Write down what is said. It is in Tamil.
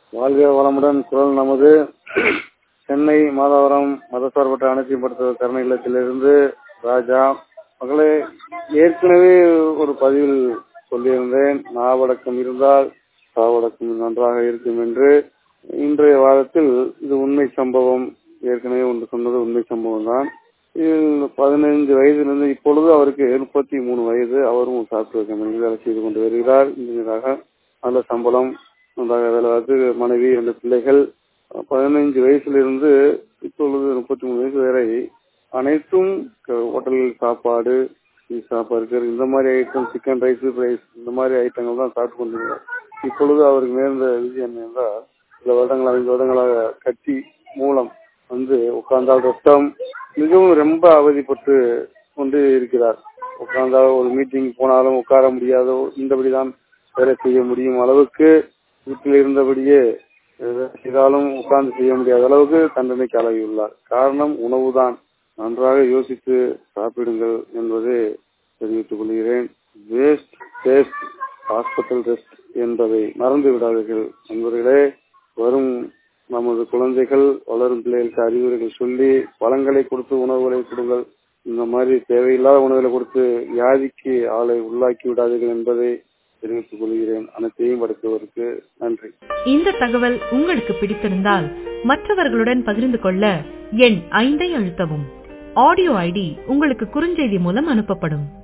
வாழ்க வளமுடன் குரல் நமது சென்னை மாதவரம் மதசார்பற்ற அனைத்தையும் படுத்த கருணை இல்லத்திலிருந்து ராஜா மகளே ஏற்கனவே ஒரு பதிவில் சொல்லியிருந்தேன் நாவடக்கம் இருந்தால் சாவடக்கம் நன்றாக இருக்கும் என்று இன்றைய வாரத்தில் இது உண்மை சம்பவம் ஏற்கனவே ஒன்று சொன்னது உண்மை சம்பவம் தான் இதில் பதினைந்து வயதிலிருந்து இப்பொழுது அவருக்கு முப்பத்தி மூணு வயது அவரும் சாப்ட்வேர் கம்பெனியில் வேலை செய்து கொண்டு வருகிறார் இன்ஜினியராக நல்ல சம்பளம் நன்றாக வேலை பார்த்து மனைவி இரண்டு பிள்ளைகள் பதினைஞ்சு வயசுலிருந்து இப்பொழுது முப்பத்தி மூணு வயசு வரை அனைத்தும் ஹோட்டலில் சாப்பாடு பீஸா பர்கர் இந்த மாதிரி ஐட்டம் சிக்கன் ரைஸ் ரைஸ் இந்த மாதிரி ஐட்டங்கள் தான் சாப்பிட்டு கொண்டிருக்கிறார் இப்பொழுது அவருக்கு நேர்ந்த விஷயம் என்னென்றால் சில வருடங்கள் ஐந்து வருடங்களாக கட்சி மூலம் வந்து உட்கார்ந்தால் ரத்தம் மிகவும் ரொம்ப அவதிப்பட்டு கொண்டு இருக்கிறார் உட்கார்ந்தால் ஒரு மீட்டிங் போனாலும் உட்கார முடியாதோ இந்தபடிதான் வேலை செய்ய முடியும் அளவுக்கு வீட்டில் இருந்தபடியே செய்தாலும் உட்கார்ந்து செய்ய முடியாத அளவுக்கு தண்டனைக்கு ஆளாகியுள்ளார் காரணம் உணவுதான் நன்றாக யோசித்து சாப்பிடுங்கள் என்பதை தெரிவித்துக் கொள்கிறேன் வேஸ்ட் டேஸ்ட் ஹாஸ்பிட்டல் ரெஸ்ட் என்பதை மறந்து விடாதீர்கள் நண்பர்களே வரும் நமது குழந்தைகள் வளரும் பிள்ளைகளுக்கு அறிவுரைகள் சொல்லி பழங்களை கொடுத்து உணவுகளை கொடுங்கள் இந்த மாதிரி தேவையில்லாத உணவுகளை கொடுத்து வியாதிக்கு ஆளை உள்ளாக்கி விடாதீர்கள் என்பதை தெரிவித்துக் கொள்கிறேன் அனைத்தையும் படைத்தவருக்கு நன்றி இந்த தகவல் உங்களுக்கு பிடித்திருந்தால் மற்றவர்களுடன் பகிர்ந்து கொள்ள எண் ஐந்தை அழுத்தவும் ஆடியோ ஐடி உங்களுக்கு குறுஞ்செய்தி மூலம் அனுப்பப்படும்